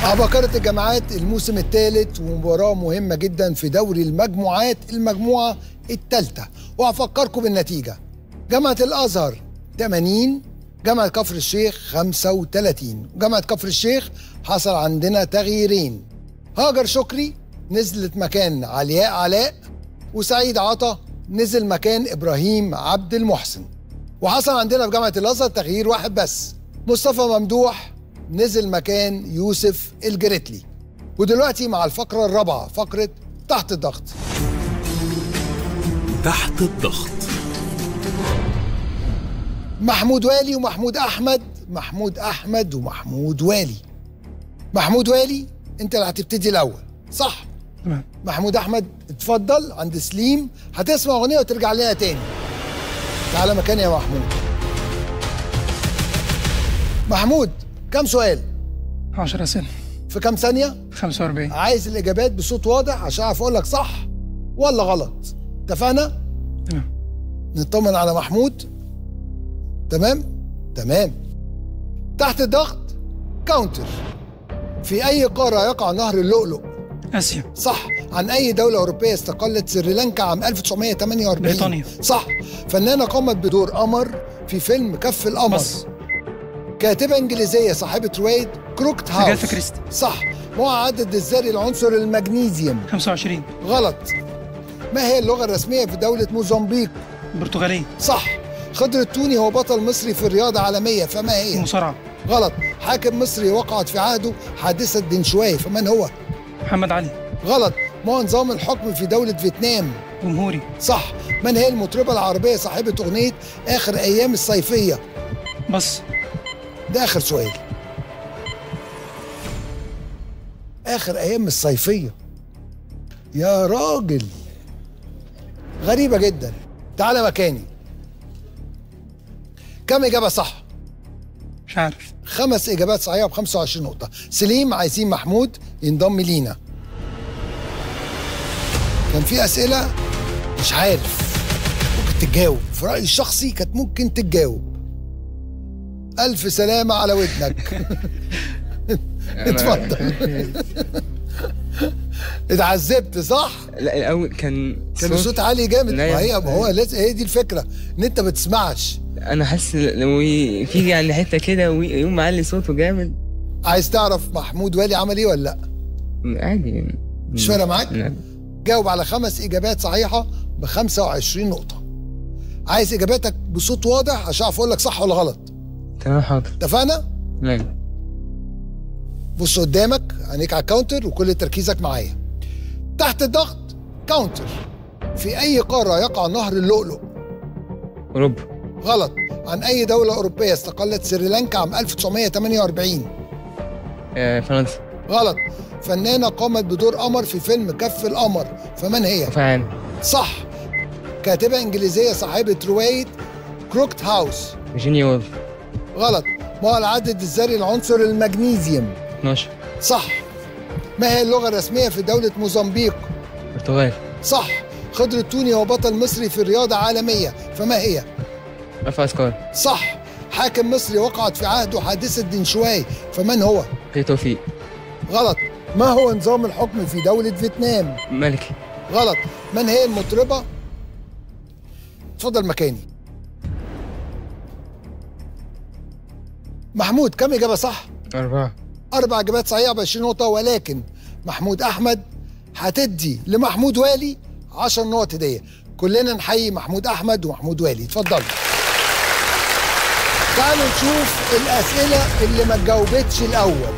عباقرة الجامعات الموسم الثالث ومباراة مهمة جدا في دوري المجموعات المجموعة الثالثة وهفكركم بالنتيجة جامعة الأزهر 80 جامعة كفر الشيخ 35 جامعة كفر الشيخ حصل عندنا تغييرين هاجر شكري نزلت مكان علياء علاء وسعيد عطا نزل مكان إبراهيم عبد المحسن وحصل عندنا في جامعة الأزهر تغيير واحد بس مصطفى ممدوح نزل مكان يوسف الجريتلي ودلوقتي مع الفقرة الرابعة فقرة تحت الضغط تحت الضغط محمود والي ومحمود أحمد محمود أحمد ومحمود والي محمود والي أنت اللي هتبتدي الأول صح تمام محمود أحمد اتفضل عند سليم هتسمع أغنية وترجع لنا تاني تعالى مكاني يا محمود محمود كم سؤال 10 سنة في كم ثانية 45 عايز الإجابات بصوت واضح عشان أعرف أقول لك صح ولا غلط اتفقنا تمام نطمن على محمود تمام تمام تحت الضغط كاونتر في أي قارة يقع نهر اللؤلؤ آسيا صح عن أي دولة أوروبية استقلت سريلانكا عام 1948 بريطانيا. صح فنانة قامت بدور قمر في فيلم كف القمر مصر كاتبة إنجليزية صاحبة رواية كروكت هاوس أجاثا كريستي. صح ما هو عدد الذري العنصر المغنيسيوم 25 غلط ما هي اللغة الرسمية في دولة موزمبيق برتغالية صح خضر التوني هو بطل مصري في الرياضة عالمية فما هي المصارعة غلط حاكم مصري وقعت في عهده حادثة دنشواي فمن هو محمد علي غلط ما هو نظام الحكم في دولة فيتنام جمهوري صح من هي المطربة العربية صاحبة أغنية آخر أيام الصيفية بص ده آخر سؤال آخر أيام الصيفية يا راجل غريبة جدا تعالى مكاني كم إجابة صح؟ مش عارف خمس إجابات صحيحة ب 25 نقطة سليم عايزين محمود ينضم لينا كان في أسئلة مش عارف ممكن تتجاوب في رأيي الشخصي كانت ممكن تتجاوب ألف سلامة على ودنك اتفضل اتعذبت صح؟ لا الاول كان كان الصوت عالي جامد لا ما هي يا- ما هو لازم هي دي الفكرة إن أنت ما تسمعش انا حاسس لو ي- في يعني حته كده ويقوم معلي صوته جامد عايز تعرف محمود والي عمل إيه ولا لأ؟ عادي يعني مش فارقة معاك؟ لا. جاوب على خمس اجابات صحيحه ب 25 نقطه عايز اجاباتك بصوت واضح عشان اعرف اقول لك صح ولا غلط تمام حاضر اتفقنا لا بص قدامك عينيك على الكاونتر وكل تركيزك معايا تحت الضغط كاونتر في اي قاره يقع نهر اللؤلؤ اوروبا غلط عن اي دوله اوروبيه استقلت سريلانكا عام 1948 آه فرنسا غلط فنانه قامت بدور قمر في فيلم كف القمر فمن هي فعلا صح كاتبه انجليزيه صاحبه روايه كروكت هاوس فيرجينيا وولف غلط ما هو العدد الذري العنصر المغنيسيوم 12 صح ما هي اللغة الرسمية في دولة موزمبيق برتغال صح خضر التوني هو بطل مصري في الرياضة عالمية فما هي رفع اسكار صح حاكم مصري وقعت في عهده حادثة دنشواي فمن هو في توفيق غلط ما هو نظام الحكم في دولة فيتنام ملكي غلط من هي المطربة اتفضل مكاني محمود كم إجابة صح؟ أربعة أربع إجابات صحيحة ب 20 نقطة ولكن محمود أحمد هتدي لمحمود والي 10 نقط هدية كلنا نحيي محمود أحمد ومحمود والي اتفضلوا تعالوا نشوف الأسئلة اللي ما اتجاوبتش الأول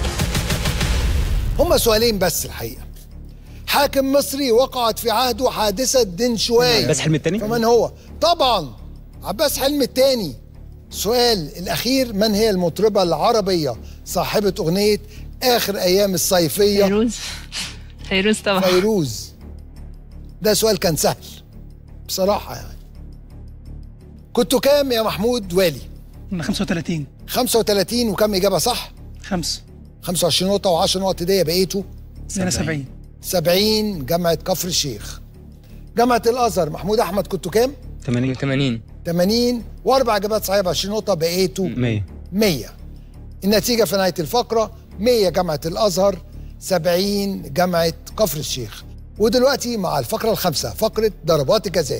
هما سؤالين بس الحقيقة حاكم مصري وقعت في عهده حادثة دنشواي بس حلم التاني فمن هو؟ طبعا عباس حلمي الثاني السؤال الأخير من هي المطربة العربية صاحبة أغنية آخر أيام الصيفية فيروز فيروز طبعا فيروز ده سؤال كان سهل بصراحة يعني كنتوا كام يا محمود والي؟ من 35 35 وكم إجابة صح؟ 5 25 نقطة و10 نقط هدية بقيتوا أنا 70 70 جامعة كفر الشيخ جامعة الأزهر محمود أحمد كنتوا كام؟ 80 80 80 واربع اجابات صحيحه ب 20 نقطه بقيتوا 100 100 النتيجه في نهايه الفقره 100 جامعة الأزهر 70 جامعة كفر الشيخ ودلوقتي مع الفقرة الخامسة فقرة ضربات الجزاء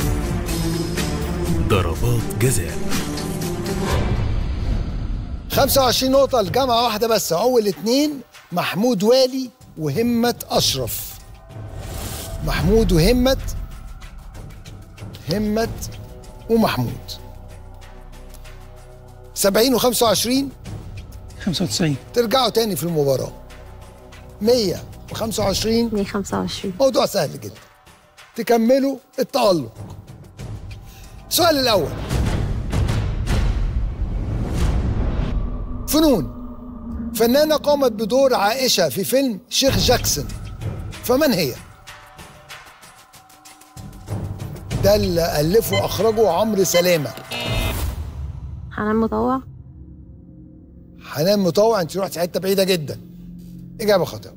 ضربات جزاء 25 نقطة لجامعة واحدة بس أول اتنين محمود والي وهمة أشرف محمود وهمة همة ومحمود 70 و25 95 ترجعوا تاني في المباراة 125 125 موضوع سهل جدا تكملوا التألق السؤال الأول فنون فنانة قامت بدور عائشة في فيلم شيخ جاكسون فمن هي؟ ده اللي ألفه وأخرجه عمرو سلامة حنان مطوع حنان مطوع أنت رحتي حتة بعيدة جدا إجابة خاطئة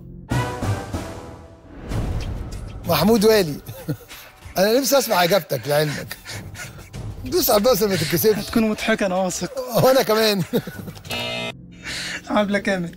محمود والي أنا نفسي أسمع إجابتك لعلمك دوس على البصر ما تتكسفش هتكون مضحكة أنا واثق وأنا كمان عبلة كامل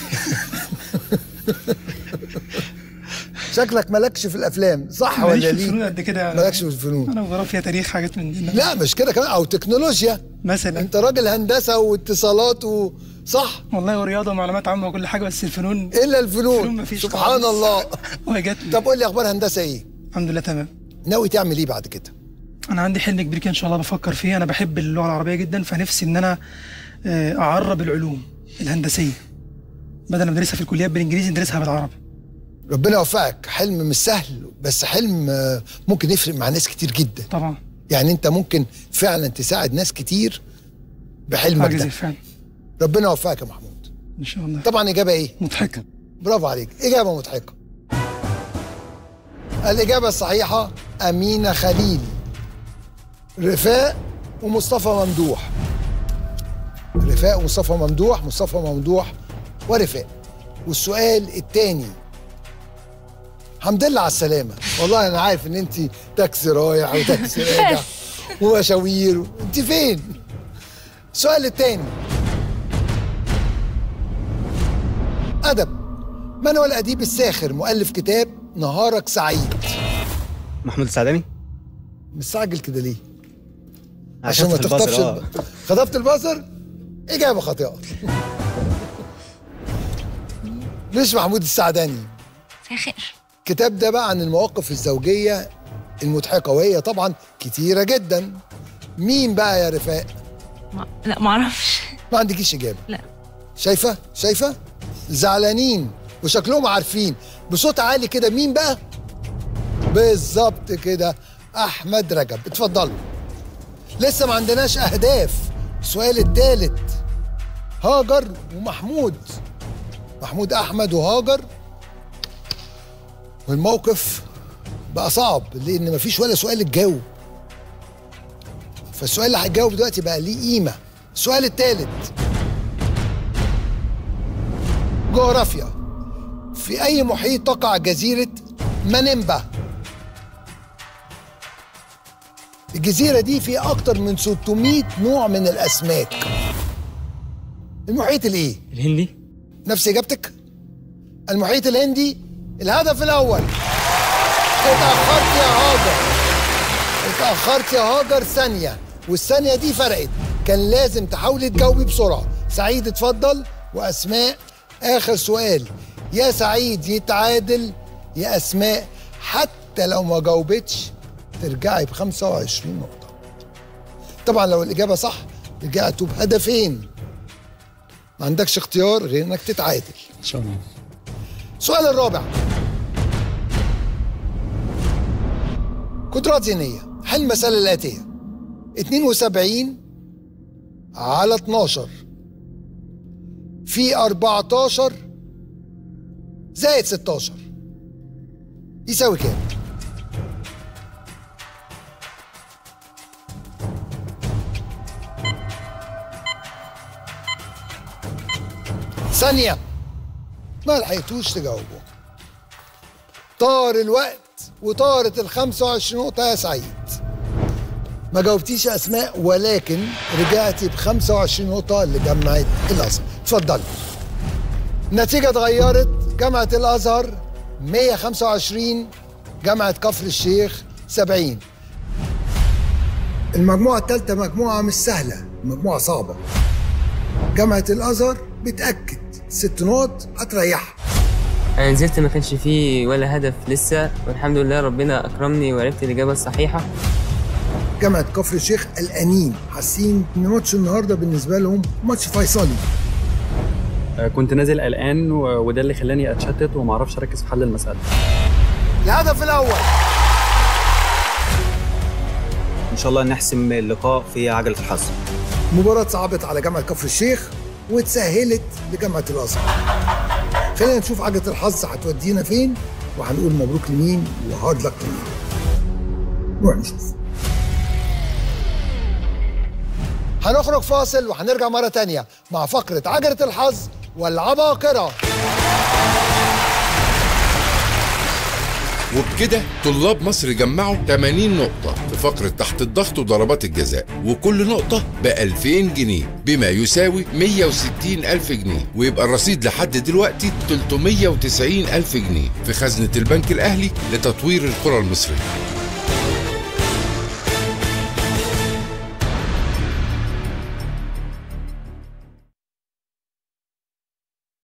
شكلك مالكش في الافلام صح ماليش ولا في الفنون ليه قد كده مالكش في الفنون أنا جغرافيا تاريخ حاجات من دي لا مش كده كمان او تكنولوجيا مثلا انت راجل هندسه واتصالات و... صح والله ورياضة ومعلومات عامة وكل حاجة بس الفنون الا الفنون الفنون مفيش سبحان خالص. الله وجت طب قول لي اخبار هندسه ايه الحمد لله تمام ناوي تعمل ايه بعد كده انا عندي حلم كبير كده ان شاء الله بفكر فيه انا بحب اللغه العربيه جدا فنفسي ان انا آه، اعرب العلوم الهندسيه بدل ما ندرسها في الكليات بالانجليزي ندرسها بالعربي ربنا يوفقك حلم مش سهل بس حلم آه، ممكن يفرق مع ناس كتير جدا طبعا يعني انت ممكن فعلا تساعد ناس كتير بحلمك حاجه زي ده فعلا ربنا يوفقك يا محمود ان شاء الله طبعا اجابه ايه مضحكه برافو عليك إجابة مضحكة الإجابة الصحيحة أمينة خليل رفاء ومصطفى ممدوح رفاء ومصطفى ممدوح مصطفى ممدوح ورفاء والسؤال الثاني الحمد لله على السلامة والله أنا عارف إن أنت تاكسي رايح وتاكسي راجع ومشاوير أنت فين؟ السؤال الثاني أدب من هو الأديب الساخر مؤلف كتاب نهارك سعيد محمود السعداني مستعجل كده ليه؟ عشان ما في البازر، تخطفش آه. الب... خطفت البصر إجابة خاطئة مش محمود السعداني ساخر الكتاب ده بقى عن المواقف الزوجية المضحكة وهي طبعا كتيرة جدا مين بقى يا رفاق؟ ما... لا ما اعرفش ما عندكيش إجابة لا شايفة؟ شايفة؟ زعلانين وشكلهم عارفين بصوت عالي كده مين بقى؟ بالظبط كده أحمد رجب اتفضلوا لسه ما عندناش أهداف السؤال الثالث هاجر ومحمود محمود أحمد وهاجر والموقف بقى صعب لأن مفيش ولا سؤال تجاوب فالسؤال اللي هتجاوب دلوقتي بقى ليه قيمة السؤال الثالث جغرافيا في أي محيط تقع جزيرة مانيمبا الجزيرة دي فيها أكتر من 600 نوع من الأسماك المحيط الإيه؟ الهندي نفس إجابتك؟ المحيط الهندي الهدف الأول اتأخرت يا هاجر اتأخرت يا هاجر ثانية والثانية دي فرقت كان لازم تحاولي تجاوبي بسرعة سعيد اتفضل وأسماء آخر سؤال يا سعيد يتعادل يا أسماء حتى لو ما جاوبتش ترجعي ب 25 نقطة طبعا لو الإجابة صح رجعتوا بهدفين ما عندكش اختيار غير انك تتعادل ان شاء الله السؤال الرابع قدرات ذهنية حل المسألة الآتية 72 على 12 في 14 زائد 16 يساوي كام؟ ثانية ما لحقتوش تجاوبوا طار الوقت وطارت ال 25 نقطة يا سعيد ما جاوبتيش يا اسماء ولكن رجعتي ب 25 نقطة لجامعة الازهر اتفضلي النتيجة اتغيرت جامعة الأزهر 125 جامعة كفر الشيخ 70 المجموعة الثالثة مجموعة مش سهلة مجموعة صعبة جامعة الأزهر بتأكد ست نقط هتريحها انا نزلت ما كانش فيه ولا هدف لسه والحمد لله ربنا اكرمني وعرفت الاجابه الصحيحه جامعة كفر الشيخ قلقانين حاسين ان ماتش النهارده بالنسبة لهم ماتش فيصلي آه، كنت نازل قلقان و- وده اللي خلاني اتشتت وما اعرفش اركز في حل المساله الهدف الأول ان شاء الله نحسم اللقاء في عجله الحظ مباراة صعبت على جامعة كفر الشيخ واتسهلت لجامعة الأزهر خلينا نشوف عجلة الحظ هتودينا فين وهنقول مبروك لمين وهارد لك لمين نروح نشوف هنخرج فاصل وهنرجع مرة تانية مع فقرة عجلة الحظ والعباقرة وبكده طلاب مصر جمعوا 80 نقطة في فقرة تحت الضغط وضربات الجزاء وكل نقطة ب 2000 جنيه بما يساوي 160 ألف جنيه ويبقى الرصيد لحد دلوقتي 390 ألف جنيه في خزنة البنك الأهلي لتطوير القرى المصرية